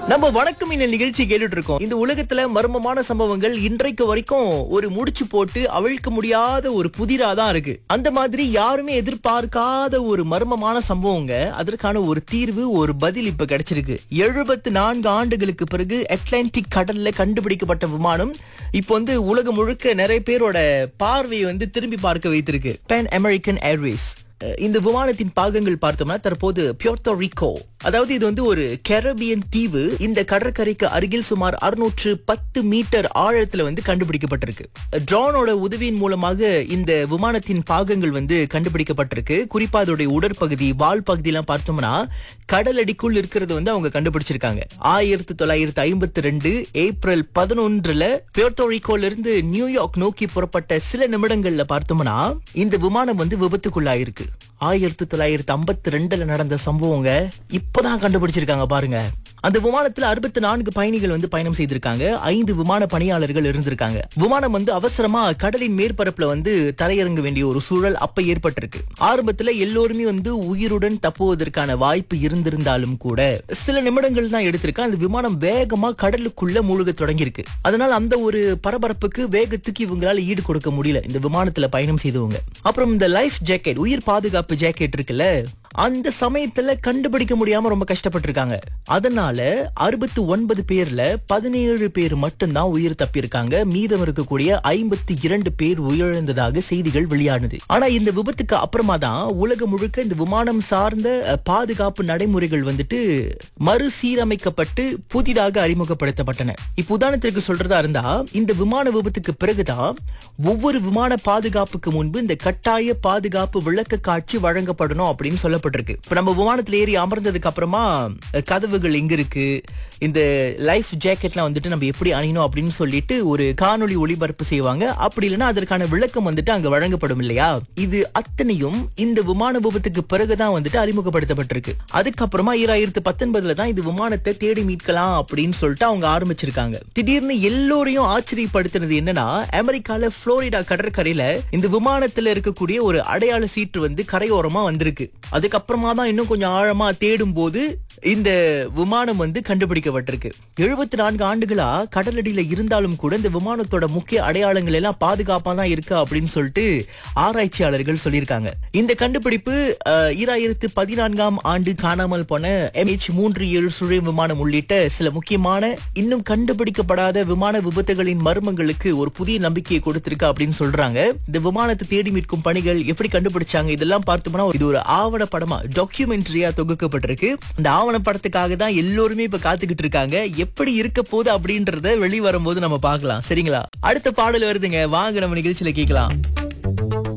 நம்ம வணக்கம் இந்த நிகழ்ச்சி கேட்டுட்டு இருக்கோம் இந்த உலகத்துல மர்மமான சம்பவங்கள் இன்றைக்கு வரைக்கும் ஒரு முடிச்சு போட்டு அவிழ்க்க முடியாத ஒரு புதிரா தான் இருக்கு அந்த மாதிரி யாருமே எதிர்பார்க்காத ஒரு மர்மமான சம்பவங்க அதற்கான ஒரு தீர்வு ஒரு பதில் இப்ப கிடைச்சிருக்கு எழுபத்து நான்கு ஆண்டுகளுக்கு பிறகு அட்லாண்டிக் கடல்ல கண்டுபிடிக்கப்பட்ட விமானம் இப்போ வந்து உலகம் முழுக்க நிறைய பேரோட பார்வையை வந்து திரும்பி பார்க்க வைத்திருக்கு பேன் அமெரிக்கன் ஏர்வேஸ் அஹ் இந்த விமானத்தின் பாகங்கள் பார்த்தோம்னா தற்போது பியோர்த்தோ ரிகோ அதாவது இது வந்து ஒரு கெரபியன் தீவு இந்த கடற்கரைக்கு அருகில் சுமார் அறுநூற்று பத்து மீட்டர் ஆழத்துல வந்து கண்டுபிடிக்கப்பட்டிருக்கு ட்ரோனோட உதவியின் மூலமாக இந்த விமானத்தின் பாகங்கள் வந்து கண்டுபிடிக்கப்பட்டிருக்கு குறிப்பா அதோடைய உடற்பகுதி வால் பகுதி எல்லாம் பார்த்தோம்னா கடலடிக்குள் இருக்கிறது வந்து அவங்க கண்டுபிடிச்சிருக்காங்க ஆயிரத்தி தொள்ளாயிரத்தி ஐம்பத்தி ரெண்டு ஏப்ரல் பதினொன்றுல பியோர்த்தோ ரிகோல இருந்து நியூயார்க் நோக்கி புறப்பட்ட சில நிமிடங்கள்ல பார்த்தோம்னா இந்த விமானம் வந்து விபத்துக்குள்ளாயிருக்கு ஆயிரத்தி தொள்ளாயிரத்தி ஐம்பத்தி ரெண்டுல நடந்த சம்பவங்க இப்பதான் கண்டுபிடிச்சிருக்காங்க பாருங்க அந்த விமானத்துல அறுபத்தி நான்கு பயணிகள் வந்து பயணம் செய்திருக்காங்க ஐந்து விமான பணியாளர்கள் இருந்திருக்காங்க விமானம் வந்து அவசரமா கடலின் மேற்பரப்புல வந்து தரையிறங்க வேண்டிய ஒரு சூழல் அப்ப ஏற்பட்டிருக்கு ஆரம்பத்துல எல்லோருமே வந்து உயிருடன் தப்புவதற்கான வாய்ப்பு இருந்திருந்தாலும் கூட சில நிமிடங்கள் தான் எடுத்திருக்கு அந்த விமானம் வேகமா கடலுக்குள்ள மூழ்க தொடங்கியிருக்கு அதனால அந்த ஒரு பரபரப்புக்கு வேகத்துக்கு இவங்களால ஈடு கொடுக்க முடியல இந்த விமானத்துல பயணம் செய்தவங்க அப்புறம் இந்த லைஃப் ஜாக்கெட் உயிர் பாதுகாப்பு ஜாக்கெட் இருக்குல்ல அந்த சமயத்துல கண்டுபிடிக்க முடியாம ரொம்ப கஷ்டப்பட்டிருக்காங்க அதனால அறுபத்தி ஒன்பது பேர்ல பதினேழு பேர் மட்டும்தான் உயிர் தப்பியிருக்காங்க மீதம் இருக்கக்கூடிய ஐம்பத்தி இரண்டு பேர் உயிரிழந்ததாக செய்திகள் வெளியானது ஆனா இந்த விபத்துக்கு அப்புறமா தான் உலகம் முழுக்க இந்த விமானம் சார்ந்த அஹ், பாதுகாப்பு நடைமுறைகள் வந்துட்டு மறுசீரமைக்கப்பட்டு புதிதாக அறிமுகப்படுத்தப்பட்டன இப்ப உதாரணத்திற்கு சொல்றதா இருந்தா இந்த விமான விபத்துக்கு பிறகுதான் ஒவ்வொரு விமான பாதுகாப்புக்கு முன்பு இந்த கட்டாய பாதுகாப்பு விளக்க காட்சி வழங்கப்படணும் அப்படின்னு சொல்லப்பட்டிருக்கு இப்ப நம்ம விமானத்துல ஏறி அமர்ந்ததுக்கு அப்புறமா அஹ், கதவுகள் எங்க இருக்கு இந்த லைஃப் ஜாக்கெட்லாம் வந்துட்டு நம்ம எப்படி அணியணும் அப்படின்னு சொல்லிட்டு ஒரு காணொளி ஒளிபரப்பு செய்வாங்க அப்படி இல்லைன்னா அதற்கான விளக்கம் வந்துட்டு அங்க வழங்கப்படும் இல்லையா இது அத்தனையும் இந்த விமான விபத்துக்கு பிறகுதான் வந்துட்டு அறிமுகப்படுத்தப்பட்டிருக்கு அதுக்கப்புறமா ஈராயிரத்து பத்தொன்பதுல தான் இது விமானத்தை தேடி மீட்கலாம் அப்படின்னு சொல்லிட்டு அவங்க ஆரம்பிச்சிருக்காங்க திடீர்னு எல்லோரையும் ஆச்சரியப்படுத்தினது என்னன்னா அமெரிக்கால புளோரிடா கடற்கரையில இந்த விமானத்துல இருக்கக்கூடிய ஒரு அடையாள சீட்டு வந்து கரையோரமா வந்திருக்கு அதுக்கப்புறமா தான் இன்னும் கொஞ்சம் ஆழமா தேடும் போது இந்த விமானம் வந்து கண்டுபிடிக்கப்பட்டிருக்கு எழுபத்தி நான்கு ஆண்டுகளா கடலடியில இருந்தாலும் கூட இந்த விமானத்தோட முக்கிய அடையாளங்கள் எல்லாம் பாதுகாப்பா தான் இருக்கு அப்படின்னு சொல்லிட்டு ஆராய்ச்சியாளர்கள் சொல்லியிருக்காங்க இந்த கண்டுபிடிப்பு அஹ், ஈராயிரத்து பதினான்காம் ஆண்டு காணாமல் போன எம்ஹெச் மூன்று ஏழு சுழி விமானம் உள்ளிட்ட சில முக்கியமான இன்னும் கண்டுபிடிக்கப்படாத விமான விபத்துகளின் மர்மங்களுக்கு ஒரு புதிய நம்பிக்கையை கொடுத்திருக்கு அப்படின்னு சொல்றாங்க இந்த விமானத்தை தேடி மீட்கும் பணிகள் எப்படி கண்டுபிடிச்சாங்க இதெல்லாம் பார்த்தோம்னா இது ஒரு ஆவண படமா டாக்குமெண்ட்ரியா தொகுக்கப்பட்டிருக்கு இந்த ஆவண படத்துக்காக தான் எல்லோருமே இப்ப காத்துக்கிட்டு இருக்காங்க எப்படி இருக்க போகுது அப்படின்றத வெளி வரும்போது நம்ம பார்க்கலாம் சரிங்களா அடுத்த பாடல் வருதுங்க வாங்க நம்ம நிகழ்ச்சியில கேட்கலாம்